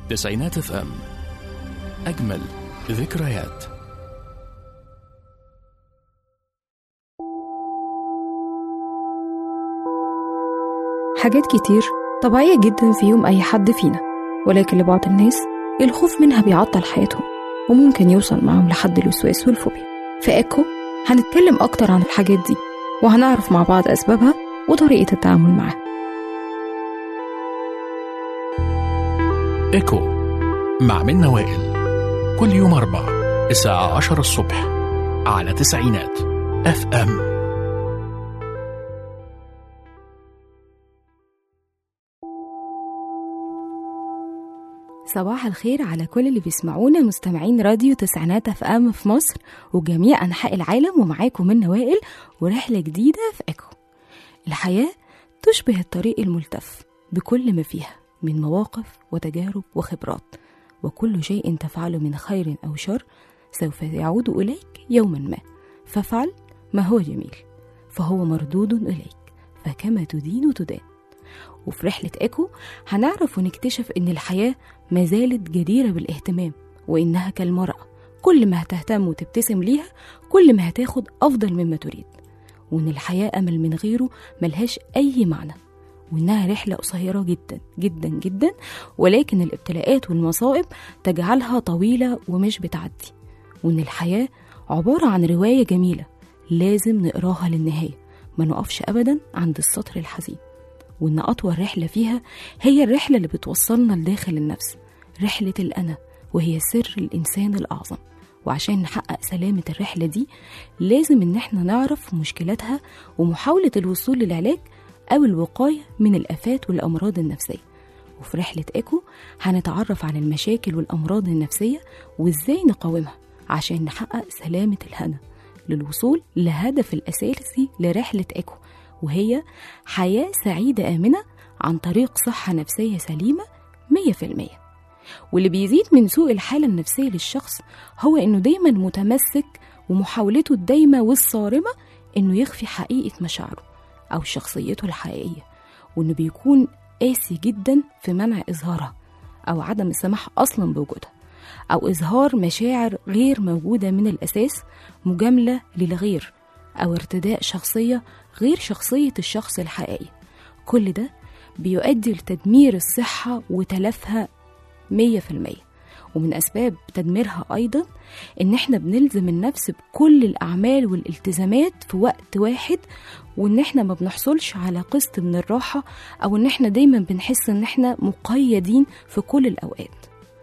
تسعينات اف ام أجمل ذكريات حاجات كتير طبيعية جدا في يوم أي حد فينا ولكن لبعض الناس الخوف منها بيعطل حياتهم وممكن يوصل معاهم لحد الوسواس والفوبيا في إيكو هنتكلم أكتر عن الحاجات دي وهنعرف مع بعض أسبابها وطريقة التعامل معاها إيكو مع منى وائل كل يوم أربع الساعة عشرة الصبح على تسعينات اف ام صباح الخير على كل اللي بيسمعونا مستمعين راديو تسعينات اف ام في مصر وجميع انحاء العالم ومعاكم من وائل ورحله جديده في ايكو الحياه تشبه الطريق الملتف بكل ما فيها من مواقف وتجارب وخبرات وكل شيء تفعله من خير او شر سوف يعود اليك يوما ما فافعل ما هو جميل فهو مردود اليك فكما تدين تدان وفي رحلة إيكو هنعرف ونكتشف إن الحياة ما زالت جديرة بالاهتمام وإنها كالمرأة كل ما هتهتم وتبتسم ليها كل ما هتاخد أفضل مما تريد وإن الحياة أمل من غيره ملهاش أي معنى وإنها رحلة قصيرة جدا جدا جدا ولكن الابتلاءات والمصائب تجعلها طويلة ومش بتعدي وإن الحياة عبارة عن رواية جميلة لازم نقراها للنهاية ما نقفش أبدا عند السطر الحزين وإن أطول رحلة فيها هي الرحلة اللي بتوصلنا لداخل النفس رحلة الأنا وهي سر الإنسان الأعظم وعشان نحقق سلامة الرحلة دي لازم إن احنا نعرف مشكلاتها ومحاولة الوصول للعلاج أو الوقاية من الآفات والأمراض النفسية وفي رحلة إيكو هنتعرف عن المشاكل والأمراض النفسية وإزاي نقاومها عشان نحقق سلامة الهنا للوصول لهدف الأساسي لرحلة إيكو وهي حياة سعيدة آمنة عن طريق صحة نفسية سليمة 100% واللي بيزيد من سوء الحالة النفسية للشخص هو إنه دايما متمسك ومحاولته الدايمة والصارمة إنه يخفي حقيقة مشاعره أو شخصيته الحقيقية وإنه بيكون قاسي جدا في منع إظهارها أو عدم السماح أصلا بوجودها أو إظهار مشاعر غير موجودة من الأساس مجاملة للغير أو ارتداء شخصية غير شخصية الشخص الحقيقي كل ده بيؤدي لتدمير الصحة وتلفها مية في المية ومن أسباب تدميرها أيضا إن إحنا بنلزم النفس بكل الأعمال والالتزامات في وقت واحد وإن إحنا ما بنحصلش على قسط من الراحة أو إن إحنا دايما بنحس إن إحنا مقيدين في كل الأوقات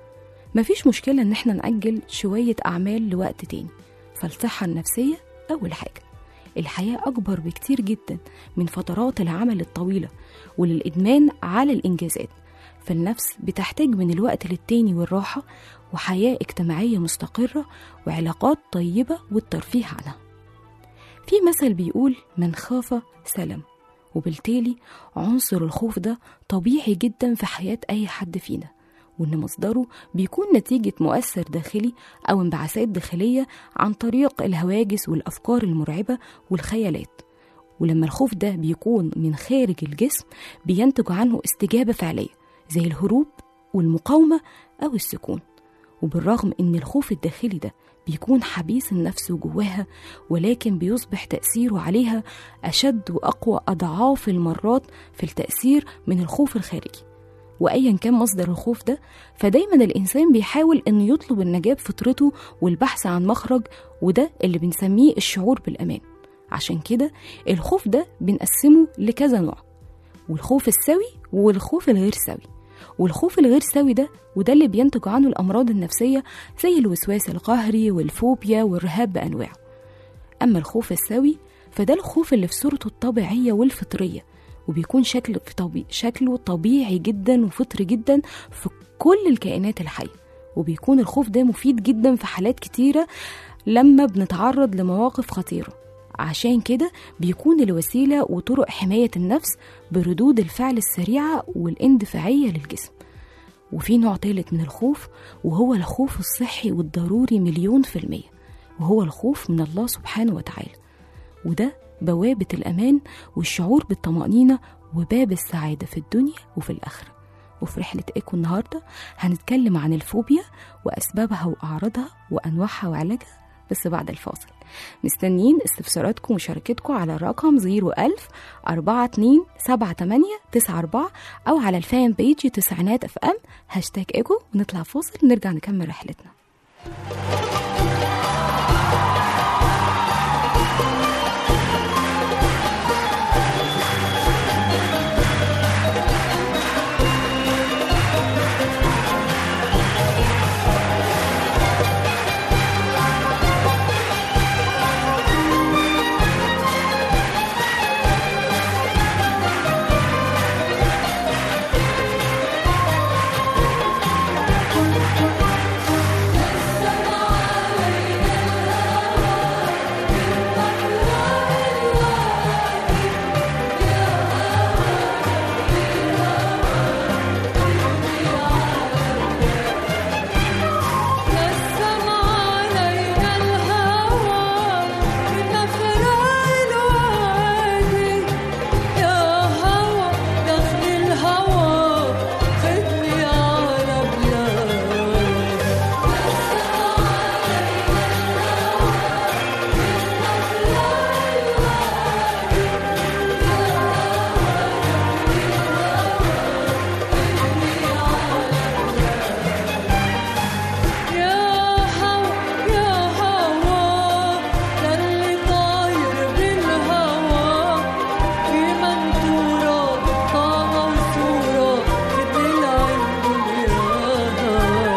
مفيش مشكلة إن إحنا نأجل شوية أعمال لوقت تاني فالصحة النفسية أول حاجة الحياة أكبر بكتير جدا من فترات العمل الطويلة وللإدمان على الإنجازات فالنفس بتحتاج من الوقت للتاني والراحة وحياة اجتماعية مستقرة وعلاقات طيبة والترفيه عنها في مثل بيقول من خاف سلم وبالتالي عنصر الخوف ده طبيعي جدا في حياة أي حد فينا وإن مصدره بيكون نتيجة مؤثر داخلي أو انبعاثات داخلية عن طريق الهواجس والأفكار المرعبة والخيالات ولما الخوف ده بيكون من خارج الجسم بينتج عنه استجابة فعلية زي الهروب والمقاومة أو السكون وبالرغم إن الخوف الداخلي ده بيكون حبيس النفس جواها ولكن بيصبح تأثيره عليها أشد وأقوى أضعاف المرات في التأثير من الخوف الخارجي وايا كان مصدر الخوف ده فدايما الانسان بيحاول انه يطلب النجاه بفطرته والبحث عن مخرج وده اللي بنسميه الشعور بالامان عشان كده الخوف ده بنقسمه لكذا نوع والخوف السوي والخوف الغير سوي والخوف الغير سوي ده وده اللي بينتج عنه الامراض النفسيه زي الوسواس القهري والفوبيا والرهاب بانواعه اما الخوف السوي فده الخوف اللي في صورته الطبيعيه والفطريه وبيكون شكل في طبي... شكله طبيعي جدا وفطري جدا في كل الكائنات الحية وبيكون الخوف ده مفيد جدا في حالات كتيرة لما بنتعرض لمواقف خطيرة عشان كده بيكون الوسيلة وطرق حماية النفس بردود الفعل السريعة والاندفاعية للجسم وفي نوع تالت من الخوف وهو الخوف الصحي والضروري مليون في المية وهو الخوف من الله سبحانه وتعالى وده بوابة الأمان والشعور بالطمأنينة وباب السعادة في الدنيا وفي الآخرة وفي رحلة إيكو النهاردة هنتكلم عن الفوبيا وأسبابها وأعراضها وأنواعها وعلاجها بس بعد الفاصل مستنيين استفساراتكم ومشاركتكم على الرقم 01000 42 78 94 أو على الفان بيج تسعينات اف ام هاشتاج إيكو ونطلع فاصل ونرجع نكمل رحلتنا نسم علينا الهوى بمفرع الوادي يا هوى دخل الهوى خدني على بلادي يا هوى يا هوى اللي طاير بالهوى في منثورة طعمة وصورة خدني لعند يا هوى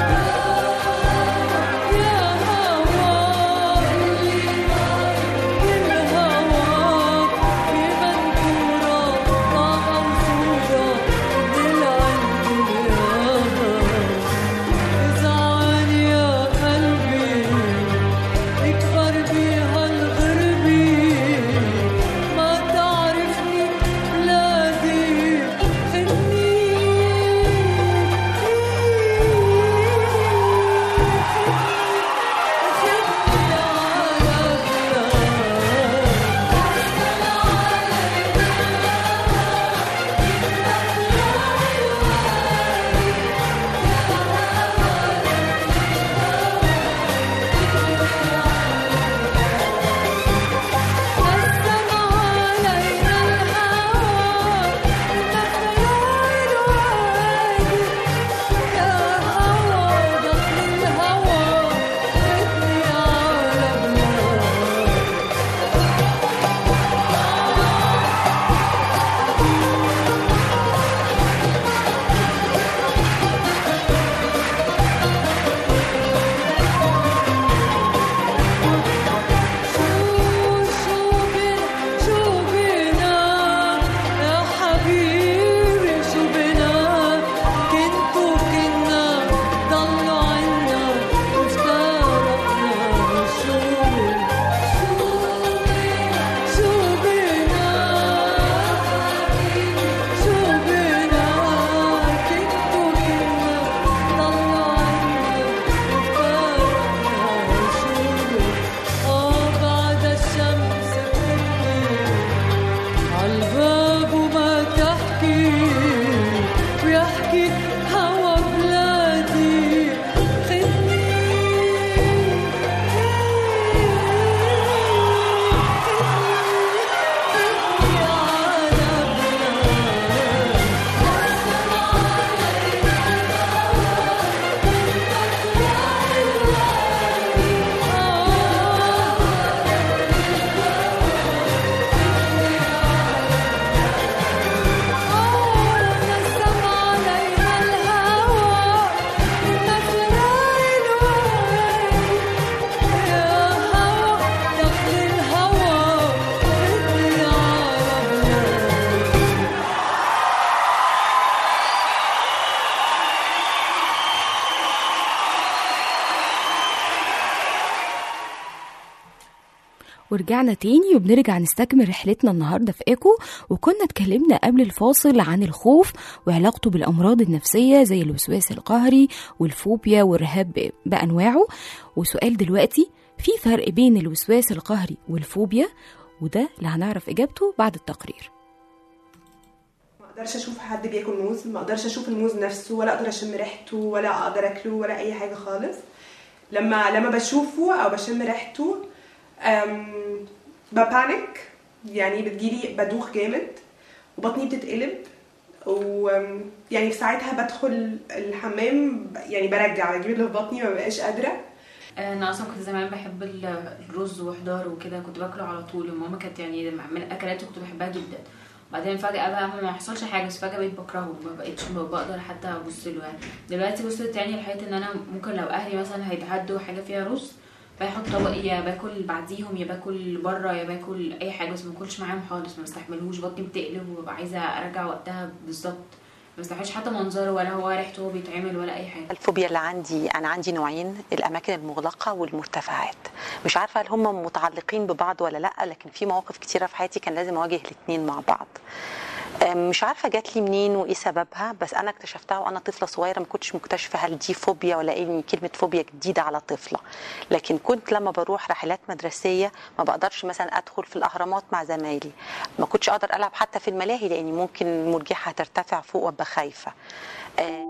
يا هوى اللي طاير بالهوى في منثورة طعمة وصورة خدني لعند يا هوى ازعل يا قلبي اكبر بيها الغربي ما تعرفني بلادي خدني خدني على بلاد نسم علينا الهوى بمفرع الوادي يا هوى دخل الهوى خدني على بلاد شو بنا شو بنا يا حبيبي شو بنا كنتو كنا ضلوا عنا وافترقنا شو شو بنا شو بنا كنتو كنا ضلوا عنا وافترقنا شو آه بعد الشمس بتبكي عالباب وما تحكي ويحكي هوا بلادي خدني خدني على بلاد نسم علينا الهوى بمفرع الوادي يا هوى دخل الهوى خدني على بلادي ورجعنا تاني وبنرجع نستكمل رحلتنا النهارده في ايكو وكنا اتكلمنا قبل الفاصل عن الخوف وعلاقته بالامراض النفسيه زي الوسواس القهري والفوبيا والرهاب ب- بانواعه وسؤال دلوقتي في فرق بين الوسواس القهري والفوبيا وده اللي هنعرف اجابته بعد التقرير ما اقدرش اشوف حد بياكل موز ما اقدرش اشوف الموز نفسه ولا اقدر اشم ريحته ولا اقدر اكله ولا اي حاجه خالص لما لما بشوفه او بشم ريحته أم، ببانك يعني بتجيلي بدوخ جامد وبطني بتتقلب ويعني في ساعتها بدخل الحمام ب- يعني برجع بجيب اللي في بطني ما ببقاش قادره انا اصلا كنت زمان بحب ال- الرز وخضار وكده كنت باكله على طول وماما كانت يعني من الاكلات اللي كنت بحبها جدا بعدين فجأة بقى ما حصلش حاجة بس فجأة بقيت بكرهه ما بقيتش بقدر حتى ابص له يعني دلوقتي وصلت يعني لحيث ان انا ممكن لو اهلي مثلا هيتعدوا حاجة فيها رز باخد طبق يا باكل بعديهم يا باكل بره يا باكل اي حاجة بس ما باكلش معاهم خالص ما بستحملهوش بطني بتقلب وببقى عايزة ارجع وقتها بالظبط ما بستحملش حتى منظره ولا هو ريحته وهو بيتعمل ولا اي حاجة الفوبيا اللي عندي انا عندي نوعين الاماكن المغلقه والمرتفعات مش عارفه هل هم متعلقين ببعض ولا لا لكن في مواقف كتيره في حياتي كان لازم اواجه الاثنين مع بعض أم، مش عارفه جات لي منين وايه سببها بس انا اكتشفتها وانا طفله صغيره ما كنتش مكتشفه هل دي فوبيا ولا ايه كلمه فوبيا جديده على طفله لكن كنت لما بروح رحلات مدرسيه ما بقدرش مثلا ادخل في الاهرامات مع زمايلي ما كنتش اقدر العب حتى في الملاهي لاني ممكن المرجحه ترتفع فوق وابقى خايفه أه،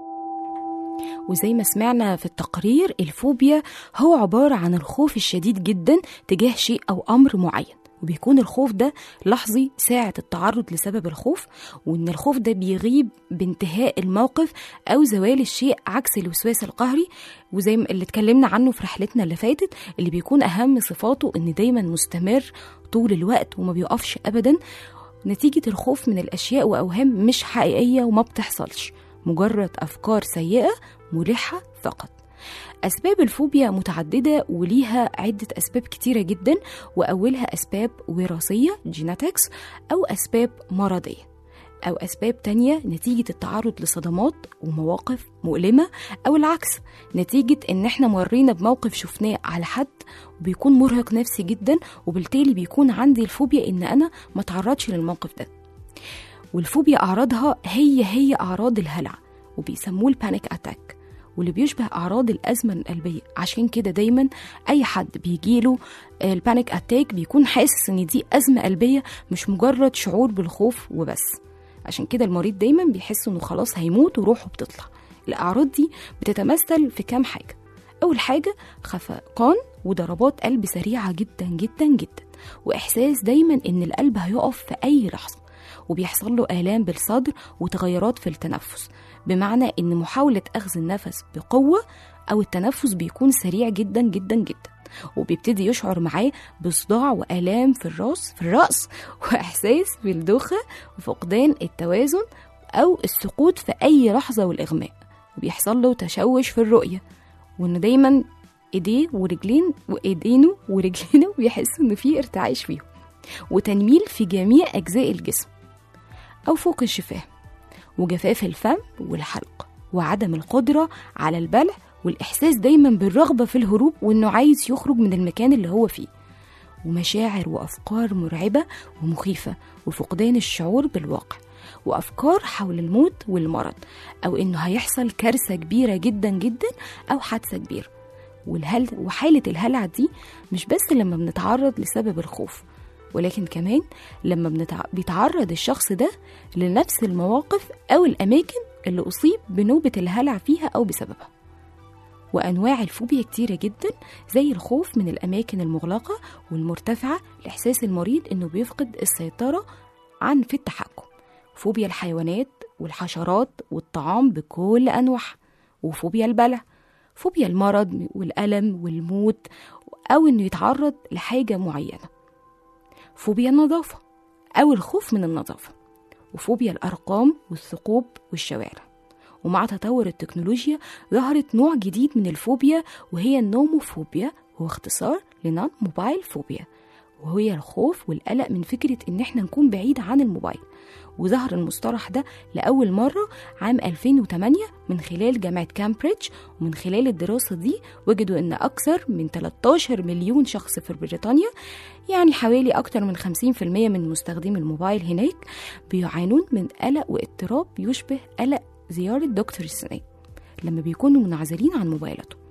وزي ما سمعنا في التقرير الفوبيا هو عبارة عن الخوف الشديد جدا تجاه شيء أو أمر معين وبيكون الخوف ده لحظي ساعة التعرض لسبب الخوف وإن الخوف ده بيغيب بانتهاء الموقف أو زوال الشيء عكس الوسواس القهري وزي ما اللي اتكلمنا عنه في رحلتنا اللي فاتت اللي بيكون أهم صفاته إن دايما مستمر طول الوقت وما بيقفش أبدا نتيجة الخوف من الأشياء وأوهام مش حقيقية وما بتحصلش مجرد أفكار سيئة مريحة فقط أسباب الفوبيا متعددة وليها عدة أسباب كتيرة جدا وأولها أسباب وراثية جيناتكس أو أسباب مرضية أو أسباب تانية نتيجة التعرض لصدمات ومواقف مؤلمة أو العكس نتيجة إن إحنا مرينا بموقف شفناه على حد وبيكون مرهق نفسي جدا وبالتالي بيكون عندي الفوبيا إن أنا ما تعرضش للموقف ده والفوبيا أعراضها هي هي أعراض الهلع وبيسموه البانيك أتاك واللي بيشبه أعراض الأزمة القلبية عشان كده دايما أي حد بيجيله البانيك أتاك بيكون حاسس إن دي أزمة قلبية مش مجرد شعور بالخوف وبس عشان كده المريض دايما بيحس إنه خلاص هيموت وروحه بتطلع الأعراض دي بتتمثل في كام حاجة أول حاجة خفقان وضربات قلب سريعة جدا جدا جدا وإحساس دايما إن القلب هيقف في أي لحظة وبيحصل له آلام بالصدر وتغيرات في التنفس بمعنى إن محاولة أخذ النفس بقوة أو التنفس بيكون سريع جدا جدا جدا وبيبتدي يشعر معاه بصداع وآلام في الراس في الرأس وإحساس بالدوخة وفقدان التوازن أو السقوط في أي لحظة والإغماء وبيحصل له تشوش في الرؤية وإنه دايما إيديه ورجلين وإيدينه ورجلينه بيحسوا إن في ارتعاش فيهم وتنميل في جميع أجزاء الجسم أو فوق الشفاه وجفاف الفم والحلق وعدم القدرة على البلع والإحساس دايما بالرغبة في الهروب وإنه عايز يخرج من المكان اللي هو فيه ومشاعر وأفكار مرعبة ومخيفة وفقدان الشعور بالواقع وأفكار حول الموت والمرض أو إنه هيحصل كارثة كبيرة جدا جدا أو حادثة كبيرة والهل وحالة الهلع دي مش بس لما بنتعرض لسبب الخوف ولكن كمان لما بنتع... بيتعرض الشخص ده لنفس المواقف أو الأماكن اللي أصيب بنوبة الهلع فيها أو بسببها وأنواع الفوبيا كتيرة جدا زي الخوف من الأماكن المغلقة والمرتفعة لإحساس المريض إنه بيفقد السيطرة عن في التحكم فوبيا الحيوانات والحشرات والطعام بكل أنواعها وفوبيا البلع فوبيا المرض والألم والموت أو إنه يتعرض لحاجة معينة فوبيا النظافة أو الخوف من النظافة وفوبيا الأرقام والثقوب والشوارع ومع تطور التكنولوجيا ظهرت نوع جديد من الفوبيا وهي النوموفوبيا هو اختصار لنون موبايل فوبيا وهي الخوف والقلق من فكرة إن احنا نكون بعيد عن الموبايل وظهر المصطلح ده لأول مرة عام 2008 من خلال جامعة كامبريدج ومن خلال الدراسة دي وجدوا إن أكثر من 13 مليون شخص في بريطانيا يعني حوالي أكثر من 50% من مستخدمي الموبايل هناك بيعانون من قلق واضطراب يشبه قلق زيارة دكتور السنان لما بيكونوا منعزلين عن موبايلاتهم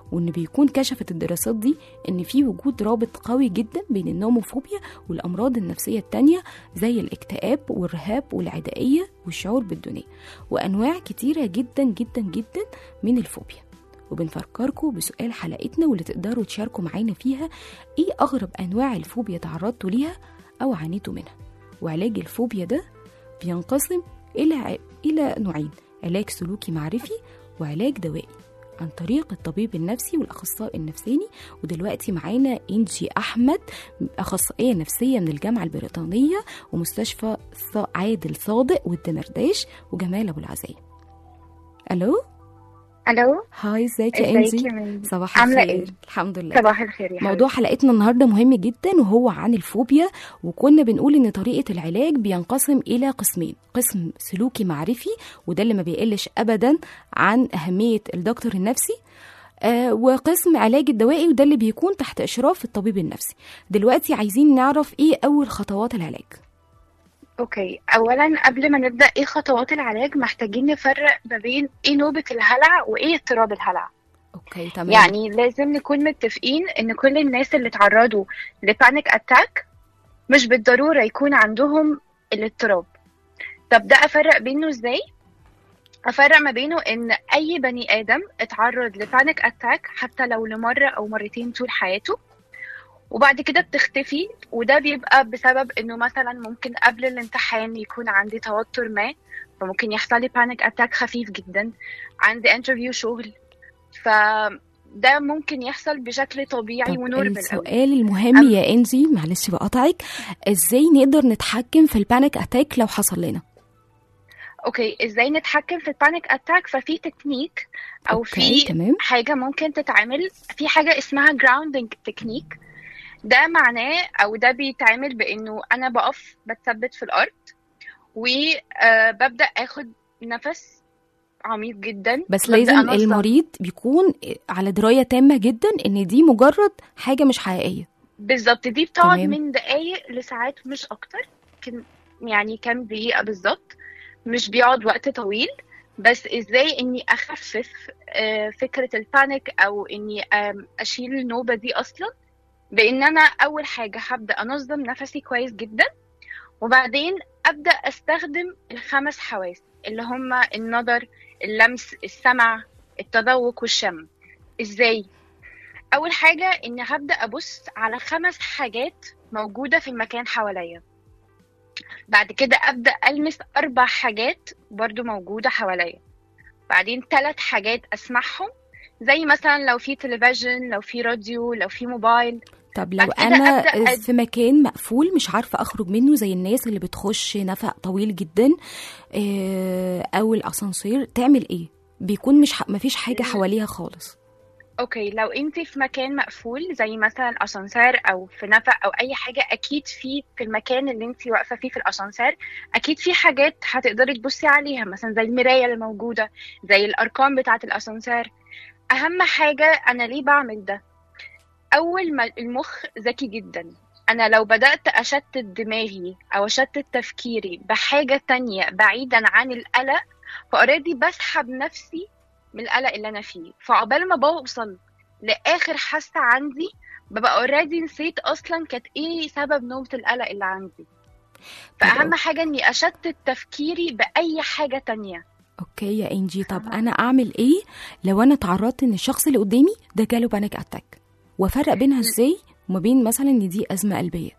وإن بيكون كشفت الدراسات دي إن في وجود رابط قوي جدا بين النوموفوبيا والأمراض النفسية التانية زي الاكتئاب والرهاب والعدائية والشعور بالدونية وأنواع كتيرة جدا جدا جدا من الفوبيا وبنفكركم بسؤال حلقتنا واللي تقدروا تشاركوا معانا فيها ايه اغرب انواع الفوبيا تعرضتوا ليها او عانيتوا منها وعلاج الفوبيا ده بينقسم الى ع- الى نوعين علاج سلوكي معرفي وعلاج دوائي عن طريق الطبيب النفسي والاخصائي النفساني ودلوقتي معانا انجي احمد اخصائيه نفسيه من الجامعه البريطانيه ومستشفى ص- عادل صادق والدمرداش وجمال ابو العزايم الو الو هاي ازيك يا ازيك انجي يا منى صباح عاملة الخير ايه؟ الحمد لله صباح الخير يا موضوع حلقتنا النهارده مهم جدا وهو عن الفوبيا وكنا بنقول ان طريقه العلاج بينقسم الى قسمين قسم سلوكي معرفي وده اللي ما بيقلش ابدا عن اهميه الدكتور النفسي آه وقسم علاج الدوائي وده اللي بيكون تحت اشراف الطبيب النفسي دلوقتي عايزين نعرف ايه اول خطوات العلاج اوكي اولا قبل ما نبدا ايه خطوات العلاج محتاجين نفرق ما بين ايه نوبه الهلع وايه اضطراب الهلع اوكي تمام يعني لازم نكون متفقين ان كل الناس اللي اتعرضوا لبانيك اتاك مش بالضروره يكون عندهم الاضطراب طب ده افرق بينه ازاي افرق ما بينه ان اي بني ادم اتعرض لبانيك اتاك حتى لو لمره او مرتين طول حياته وبعد كده بتختفي وده بيبقى بسبب انه مثلا ممكن قبل الامتحان يكون عندي توتر ما فممكن يحصل لي بانيك اتاك خفيف جدا عندي انترفيو شغل فده ممكن يحصل بشكل طبيعي طب ونورمال قوي السؤال المهم يا انجي معلش بقطعك ازاي نقدر نتحكم في البانيك اتاك لو حصل لنا اوكي ازاي نتحكم في البانيك اتاك ففي تكنيك او أوكي، في تمام. حاجه ممكن تتعمل في حاجه اسمها جراوندنج تكنيك ده معناه او ده بيتعمل بانه انا بقف بتثبت في الارض وببدا اخد نفس عميق جدا بس ببدأ لازم أنظم. المريض بيكون على درايه تامه جدا ان دي مجرد حاجه مش حقيقيه بالظبط دي بتقعد تمام. من دقايق لساعات مش اكتر كم يعني كام دقيقة بالظبط مش بيقعد وقت طويل بس ازاي اني اخفف آه، فكرة البانيك او اني آم، اشيل النوبة دي اصلا بان انا اول حاجة هبدأ انظم نفسي كويس جدا وبعدين ابدأ استخدم الخمس حواس اللي هما النظر اللمس السمع التذوق والشم ازاي اول حاجه اني هبدا ابص على خمس حاجات موجوده في المكان حواليا بعد كده ابدا المس اربع حاجات برضو موجوده حواليا بعدين ثلاث حاجات اسمعهم زي مثلا لو في تلفزيون لو في راديو لو في موبايل طب لو بعد كده انا أبدأ أد- في مكان مقفول مش عارفه اخرج منه زي الناس اللي بتخش نفق طويل جدا آه، او الاسانسير تعمل ايه بيكون مش ح... مفيش حاجه حواليها خالص اوكي لو انت في مكان مقفول زي مثلا اسانسير او في نفق او اي حاجه اكيد في في المكان اللي انت واقفه فيه في الاسانسير اكيد في حاجات هتقدري تبصي عليها مثلا زي المرايه اللي موجوده زي الارقام بتاعه الاسانسير اهم حاجه انا ليه بعمل ده اول ما المخ ذكي جدا انا لو بدات اشتت دماغي او اشتت تفكيري بحاجه تانية بعيدا عن القلق فاوريدي بسحب نفسي من القلق اللي انا فيه فعقبال ما بوصل لاخر حاسه عندي ببقى اوريدي نسيت اصلا كانت ايه سبب نوبه القلق اللي عندي فاهم حاجه اني اشتت تفكيري باي حاجه تانية اوكي يا انجي طب انا اعمل ايه لو انا تعرضت ان الشخص اللي قدامي ده جاله بانيك اتاك وافرق بينها ازاي وما بين مثلا ان دي ازمه قلبيه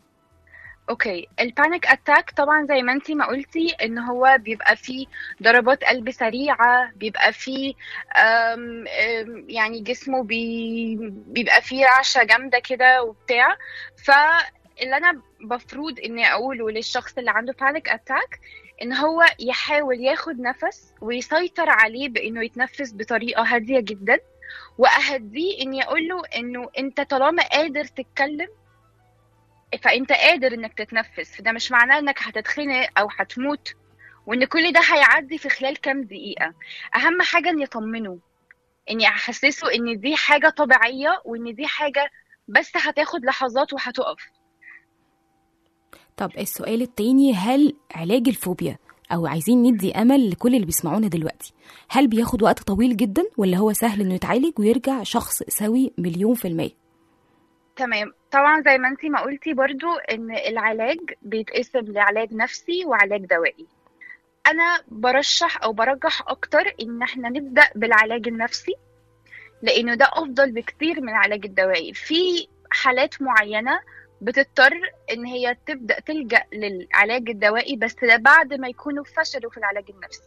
اوكي البانيك اتاك طبعا زي ما انتي ما قلتي ان هو بيبقى فيه ضربات قلب سريعه بيبقى فيه أم أم يعني جسمه بي بيبقى فيه رعشه جامده كده وبتاع فاللي انا بفروض اني اقوله للشخص اللي عنده بانيك اتاك ان هو يحاول ياخد نفس ويسيطر عليه بانه يتنفس بطريقه هاديه جدا واهديه اني اقول له انه انت طالما قادر تتكلم فانت قادر انك تتنفس فده مش معناه انك هتتخنق او هتموت وان كل ده هيعدي في خلال كام دقيقة اهم حاجة اني اطمنه اني احسسه ان دي حاجة طبيعية وان دي حاجة بس هتاخد لحظات وهتقف طب السؤال التاني هل علاج الفوبيا او عايزين ندي امل لكل اللي بيسمعونا دلوقتي هل بياخد وقت طويل جدا ولا هو سهل انه يتعالج ويرجع شخص سوي مليون في المية تمام طبعا زي ما انتي ما قلتي برضو ان العلاج بيتقسم لعلاج نفسي وعلاج دوائي انا برشح او برجح اكتر ان احنا نبدا بالعلاج النفسي لانه ده افضل بكتير من العلاج الدوائي في حالات معينه بتضطر ان هي تبدا تلجا للعلاج الدوائي بس ده بعد ما يكونوا فشلوا في العلاج النفسي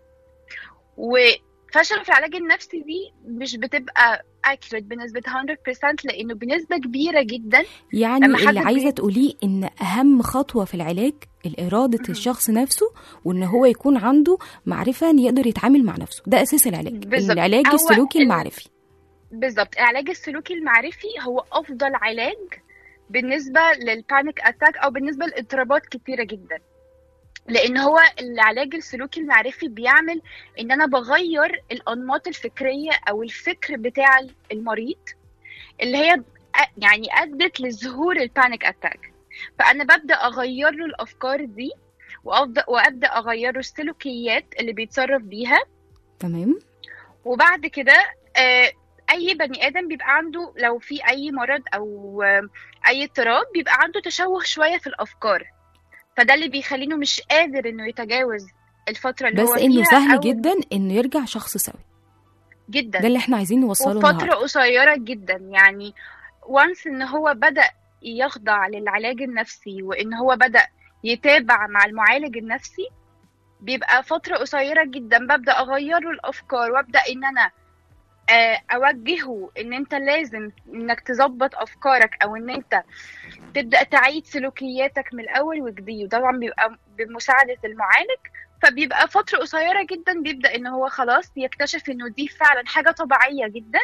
وفشلوا في العلاج النفسي دي مش بتبقى accurate بنسبة 100% لأنه بنسبة كبيرة جدا يعني لما حد اللي عايزه بي- تقوليه ان اهم خطوه في العلاج الاراده الشخص نفسه وان هو يكون عنده معرفه ان يقدر يتعامل مع نفسه ده اساس العلاج بالظبط. العلاج هو السلوكي ال- المعرفي بالظبط العلاج السلوكي المعرفي هو أفضل علاج بالنسبة للبانيك أتاك أو بالنسبة لاضطرابات كتيرة جدا لأن هو العلاج السلوكي المعرفي بيعمل إن أنا بغير الأنماط الفكرية أو الفكر بتاع المريض اللي هي أ- يعني أدت لظهور البانيك أتاك فأنا ببدأ أغير له الأفكار دي وأبدأ وأبدأ أغير له السلوكيات اللي بيتصرف بيها تمام وبعد كده آه، اي بني ادم بيبقى عنده لو في اي مرض او آه، اي اضطراب بيبقى عنده تشوه شويه في الافكار فده اللي بيخلينه مش قادر انه يتجاوز الفتره اللي بس هو انه فيها سهل أو جدا انه يرجع شخص سوي جدا ده اللي احنا عايزين نوصله وفترة النهارده قصيرة جدا يعني وانس ان هو بدأ يخضع للعلاج النفسي وان هو بدأ يتابع مع المعالج النفسي بيبقى فترة قصيرة جدا ببدأ اغير له الافكار وابدأ ان انا آه، اوجهه ان انت لازم انك تظبط افكارك او ان انت تبدأ تعيد سلوكياتك من الاول وجديد وطبعا بيبقى بمساعدة المعالج فبيبقى فترة قصيرة جدا بيبدأ ان هو خلاص يكتشف انه دي فعلا حاجة طبيعية جدا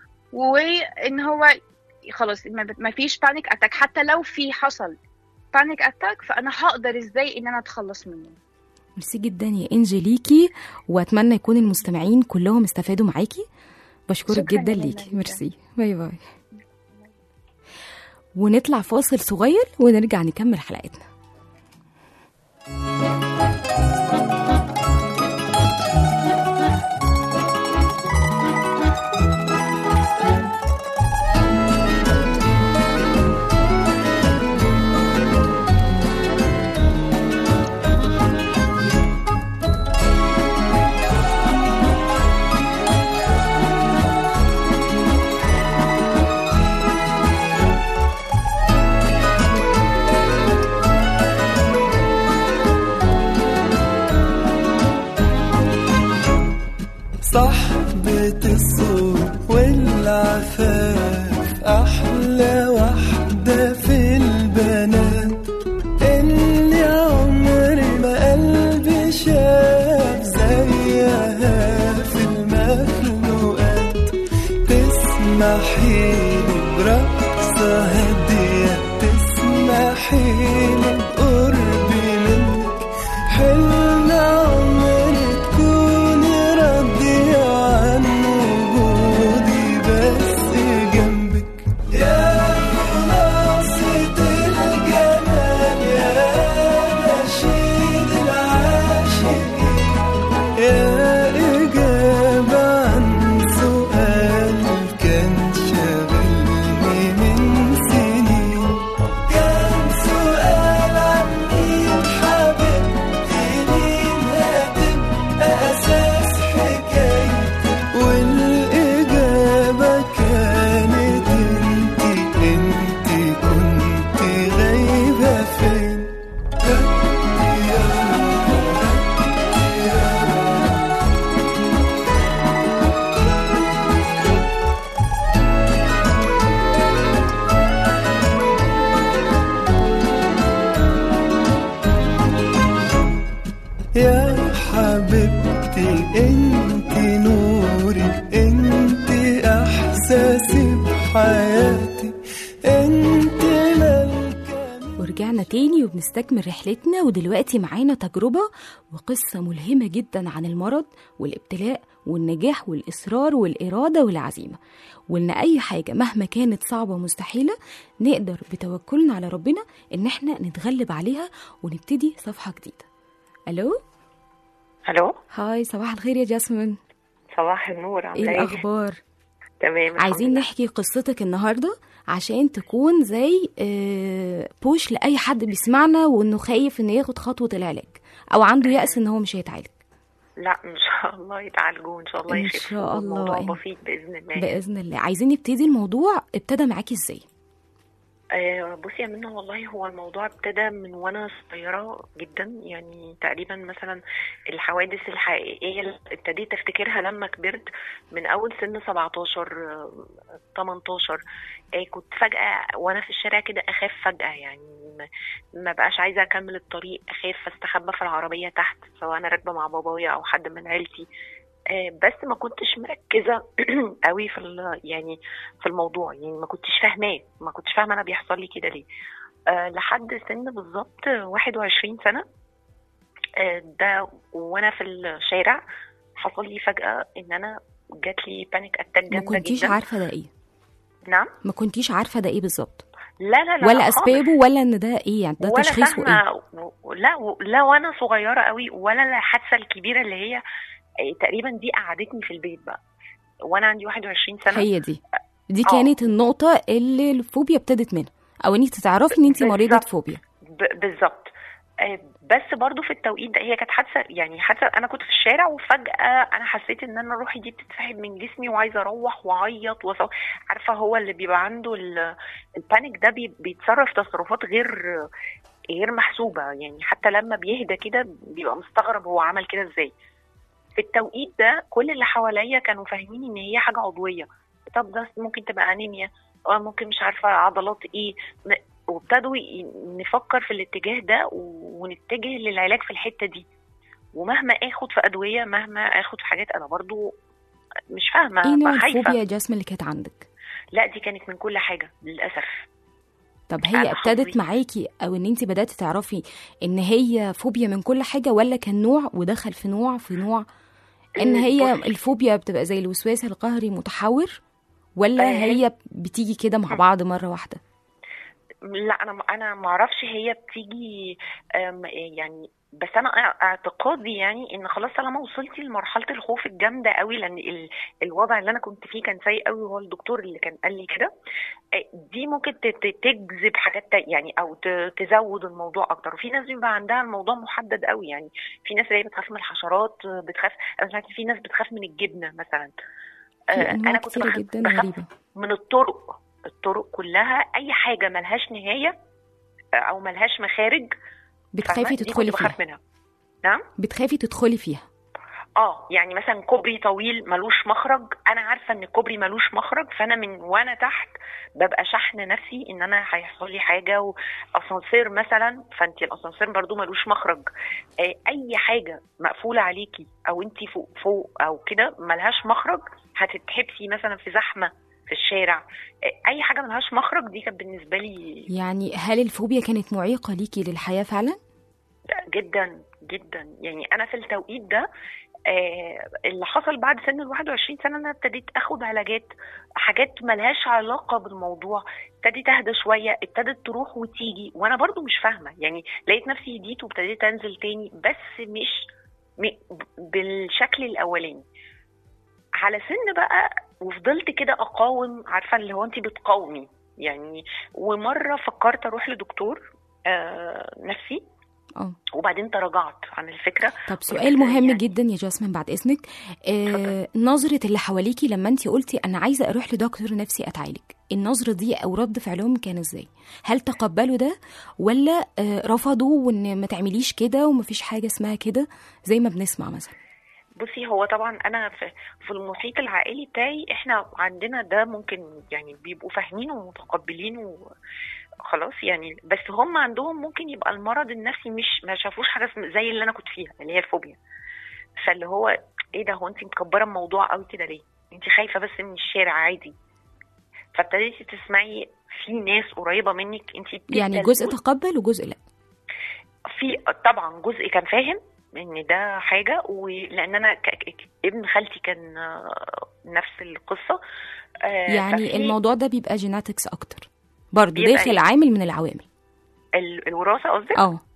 وان هو خلاص ما ما فيش بانيك اتاك حتى لو في حصل بانيك اتاك فانا هقدر ازاي ان انا اتخلص منه ميرسي جدا يا انجي ليكي واتمنى يكون المستمعين كلهم استفادوا معاكي بشكرك شكراً جدا يا ليكي منى. ميرسي باي باي ونطلع فاصل صغير ونرجع نكمل حلقتنا صحبة الصوت والعفاف أحلى واحدة في البنات اللي عمري ما قلبي شاف زيها في المخلوقات تسمحيلي برقصة هادية تسمحيلي بقربي منك حلم عمري تكوني راضية عن وجودي بس جنبك يا خلاصة الجمال يا نشيد العاشقين يا إجابة عن سؤال كان شاغلني من سنين كان سؤال عن مين حبيبتي مين هتبقى أساس حكايتي والإجابة كانت انتي انتي كنتي غايبة فين يا حبيبتي انت نوري انت احساسي بحياتي انت ملكة ورجعنا تاني وبنستكمل رحلتنا ودلوقتي معانا تجربة وقصة ملهمة جدا عن المرض والابتلاء والنجاح والإصرار والإرادة والعزيمة وإن أي حاجة مهما كانت صعبة ومستحيلة نقدر بتوكلنا على ربنا إن إحنا نتغلب عليها ونبتدي صفحة جديدة ألو الو هاي صباح الخير يا جاسمين صباح النور ايه عامله ايه الاخبار تمام الحمد عايزين لله. نحكي قصتك النهارده عشان تكون زي آه، بوش لاي حد بيسمعنا وانه خايف انه ياخد خطوه العلاج او عنده يأس ان هو مش هيتعالج لا ان شاء الله يتعالجوا ان شاء الله إن يخفوا شاء الله. الموضوع بسيط باذن الله باذن الله عايزين نبتدي الموضوع ابتدى معاكي ازاي آه بصي يا منى والله هو الموضوع ابتدى من وانا صغيره جدا يعني تقريبا مثلا الحوادث الحقيقيه اللي ابتديت افتكرها لما كبرت من اول سن 17 آه، 18 آه كنت فجاه وانا في الشارع كده اخاف فجاه يعني ما- ما بقاش عايزه اكمل الطريق اخاف استخبى في العربيه تحت سواء انا راكبه مع بابايا او حد من عيلتي آه، بس ما كنتش مركزه قوي في ال- يعني في الموضوع يعني ما كنتش فاهماه ما كنتش فاهمه انا بيحصل لي كده ليه أه لحد سن بالظبط 21 سنه أه ده وانا في الشارع حصل لي فجاه ان انا جات لي بانيك اتاك ما جامده كنتيش جدا عارفه ده ايه نعم ما كنتيش عارفه ده ايه بالظبط لا لا لا ولا خالص. اسبابه ولا ان ده ايه يعني ده ولا تشخيصه ايه فاهمه و- لا و- لا وانا صغيره قوي ولا الحادثه الكبيره اللي هي آه، تقريبا دي قعدتني في البيت بقى وانا عندي 21 سنه هي دي دي آه. كانت النقطه اللي الفوبيا ابتدت منها او ان انت تعرفي ان انت مريضه بالظبط. فوبيا ب- بالظبط آه، بس برضو في التوقيت ده هي كانت حادثه يعني حادثه انا كنت في الشارع وفجاه انا حسيت ان انا روحي دي بتتسحب من جسمي وعايزه اروح واعيط وصو... عارفه هو اللي بيبقى عنده ال- البانيك ده بي- بيتصرف تصرفات غير غير محسوبه يعني حتى لما بيهدى كده بيبقى مستغرب هو عمل كده ازاي في التوقيت ده كل اللي حواليا كانوا فاهمين ان هي حاجه عضويه طب ده ممكن تبقى انيميا اه ممكن مش عارفه عضلات ايه م- وابتدوا ي- نفكر في الاتجاه ده و- ونتجه للعلاج في الحته دي ومهما اخد في ادويه مهما اخد في حاجات انا برضو مش فاهمه ايه نوع بقى خايفه الفوبيا يا جاسمين اللي كانت عندك لا دي كانت من كل حاجه للاسف طب هي أنا ابتدت حظي. معاكي او ان انت بداتي تعرفي ان هي فوبيا من كل حاجه ولا كان نوع ودخل في نوع في نوع ان هي بصي. الفوبيا بتبقى زي الوسواس القهري متحور ولا آه، هي بتيجي كده مع بعض مره واحده لا انا انا ما اعرفش هي بتيجي أم، يعني بس انا اع- اعتقادي يعني ان خلاص طالما وصلتي لمرحله الخوف الجامده قوي لان ال- الوضع اللي انا كنت فيه كان سيء قوي وهو الدكتور اللي كان قال لي كده أه، دي ممكن ت- ت- تجذب حاجات تا- يعني او ت- تزود الموضوع اكتر وفي ناس بيبقى عندها الموضوع محدد قوي يعني في ناس اللي هي بتخاف من الحشرات بتخاف انا سمعت في ناس بتخاف من الجبنه مثلا في أه، انواع انا كنت كتيره بخاف جدا بخاف غريبه من الطرق الطرق كلها اي حاجه ملهاش نهايه او ملهاش مخارج بتخافي فاهمة؟ دي تدخلي كنت بخاف فيها منها نعم بتخافي تدخلي فيها اه يعني مثلا كوبري طويل ملوش مخرج انا عارفه ان الكوبري ملوش مخرج فانا من وانا تحت ببقى شحن نفسي ان انا هيحصل لي حاجه واسانسير مثلا فانت الاسانسير برضو ملوش مخرج آه اي حاجه مقفوله عليكي او انت فوق فوق او كده ملهاش مخرج هتتحبسي مثلا في زحمه في الشارع آه اي حاجه ملهاش مخرج دي كانت بالنسبه لي يعني هل الفوبيا كانت معيقه ليكي للحياه فعلا جدا جدا يعني انا في التوقيت ده آه اللي حصل بعد سن ال 21 سنه انا ابتديت اخد علاجات حاجات ملهاش علاقه بالموضوع ابتديت اهدى شويه ابتدت تروح وتيجي وانا برضو مش فاهمه يعني لقيت نفسي هديت وابتديت انزل تاني بس مش م- بالشكل الاولاني على سن بقى وفضلت كده اقاوم عارفه اللي هو انت بتقاومي يعني ومره فكرت اروح لدكتور آه نفسي اه وبعدين تراجعت عن الفكره طب سؤال مهم يعني- جدا يا جاسمين بعد اذنك آه نظره اللي حواليكي لما انت قلتي انا عايزه اروح لدكتور نفسي اتعالج النظره دي او رد فعلهم كان ازاي هل تقبلوا ده ولا آه رفضوا وان ما تعمليش كده ومفيش حاجه اسمها كده زي ما بنسمع مثلا بصي هو طبعا انا في في المحيط العائلي بتاعي احنا عندنا ده ممكن يعني بيبقوا فاهمينه ومتقبلينه خلاص يعني بس هم عندهم ممكن يبقى المرض النفسي مش ما شافوش حاجه اسم- زي اللي انا كنت فيها اللي هي الفوبيا فاللي هو ايه ده هو انت مكبره الموضوع قوي كده ليه انت خايفه بس من الشارع عادي فابتديتي تسمعي في ناس قريبه منك انت يعني جزء تقبل وجزء لا في طبعا جزء كان فاهم ان ده حاجه ولان انا ك... ك- ابن خالتي كان آه، نفس القصه آه، يعني ففي الموضوع ده بيبقى جيناتكس اكتر برضه بيبقى داخل إيه؟ عامل من العوامل ال- الوراثه قصدك اه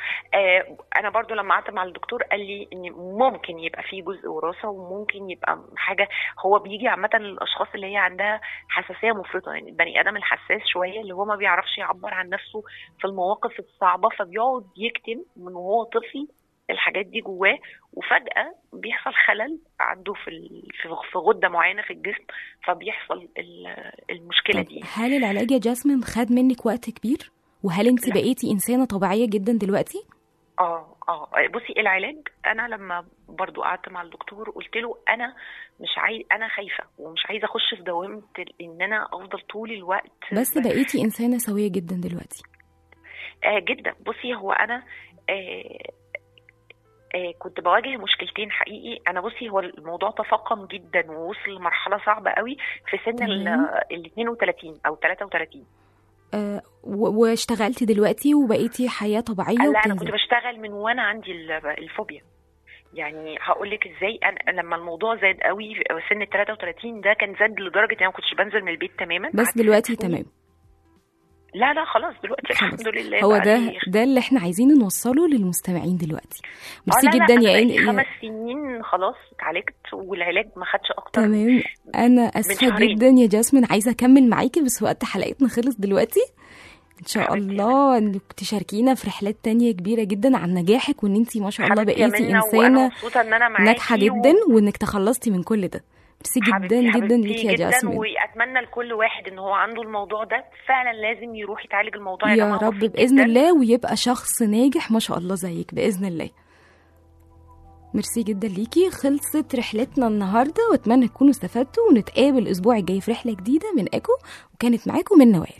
آه انا برضو لما قعدت مع الدكتور قال لي ان ممكن يبقى في جزء وراثه وممكن يبقى حاجه هو بيجي عامه للاشخاص اللي هي عندها حساسيه مفرطه يعني البني ادم الحساس شويه اللي هو ما بيعرفش يعبر عن نفسه في المواقف الصعبه فبيقعد يكتم من وهو طفل الحاجات دي جواه وفجاه بيحصل خلل عنده في ال- في في غده معينه في الجسم فبيحصل ال- المشكله طب دي هل العلاج يا جاسمين خد منك وقت كبير وهل انت لا. بقيتي انسانه طبيعيه جدا دلوقتي اه اه بصي العلاج انا لما برضو قعدت مع الدكتور قلت له انا مش عايز انا خايفه ومش عايزه اخش في دوامه ال- ان انا افضل طول الوقت بس ب- بقيتي انسانه سويه جدا دلوقتي آه جدا بصي هو انا آه آه كنت بواجه مشكلتين حقيقي انا بصي هو الموضوع تفاقم جدا ووصل لمرحله صعبه قوي في سن ال تمام. ال 32 او 33 آه و- واشتغلتي دلوقتي وبقيتي حياه طبيعيه لا انا كنت وبتنزلي بشتغل من وانا عندي ال- الفوبيا يعني هقول لك ازاي انا لما الموضوع زاد قوي في سن ال 33 ده كان زاد لدرجه ان انا ما كنتش بنزل من البيت تماما بس قعدت دلوقتي ست سنين. تمام لا لا خلاص دلوقتي خلاص. الحمد لله هو ده بقالي- ده اللي احنا عايزين نوصله للمستمعين دلوقتي ميرسي اه لا لا جدا أنا يا بقالي إن... خمس سنين خلاص اتعالجت والعلاج ما خدش اكتر تمام انا اسفه شهرين. جدا يا جاسمين عايزه اكمل معاكي بس وقت حلقتنا خلص دلوقتي ان شاء حبيبتي. الله انك تشاركينا في رحلات تانية كبيره جدا عن نجاحك وان انت ما شاء الله حبيبتي يا بقيتي منى، وانا انسانه مبسوطه ان انا معاكي ناجحه جدا وانك تخلصتي من كل ده ميرسي جدا حبيبتي جدا حبيبتي ليكي يا جدا جاسمين واتمنى لكل واحد ان هو عنده الموضوع ده فعلا لازم يروح يتعالج الموضوع يا يا جماعه رب بسيط باذن جداً. الله ويبقى شخص ناجح ما شاء الله زيك باذن الله ميرسي جدا ليكي خلصت رحلتنا النهارده واتمنى تكونوا استفدتوا ونتقابل الاسبوع الجاي في رحله جديده من ايكو وكانت معاكم من نوال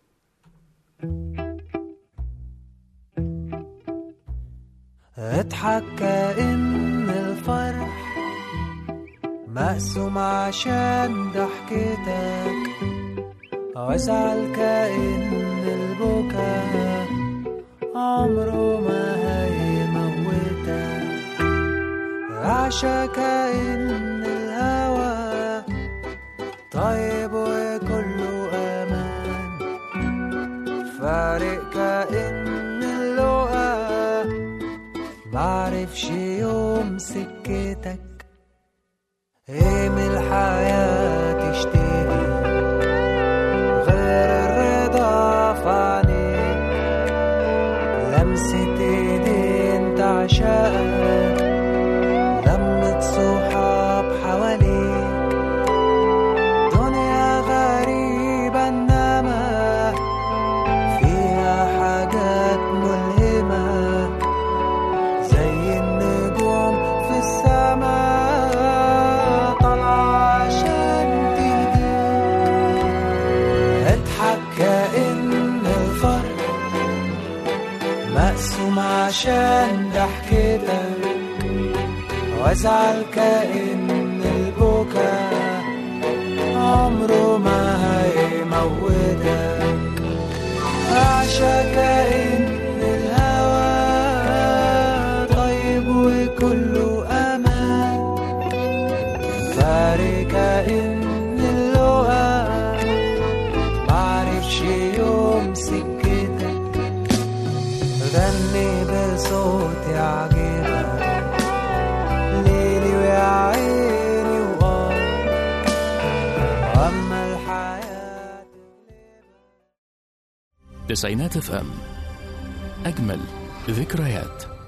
اضحك كأن الفرح مقسوم عشان ضحكتك وازعل كأن البكا عمره ما هيموتك عشا كأن الهوى طيب وكله أمان فارق كأن اللقا معرفش يوم سكتك ايه من الحياة تشتهي غير الرضا في عينيك لمسة ايدين تعشقك لمة صحاب حواليك دنيا غريبة انما فيها حاجات ملهمة زي النجوم في السماء طالعة عشان تهديك اضحك كأن الفرح مقسوم عشان ضحكتك وازعل كأن البكا عمره ما هيموتك عشا كأن الهوى طيب وكله أمان فارق كأن اللقا معرفش يوم سكتك غني بصوت يعجبك ليلي ويا عيني وآه أما الحياة تسعينات اف ام اجمل ذكريات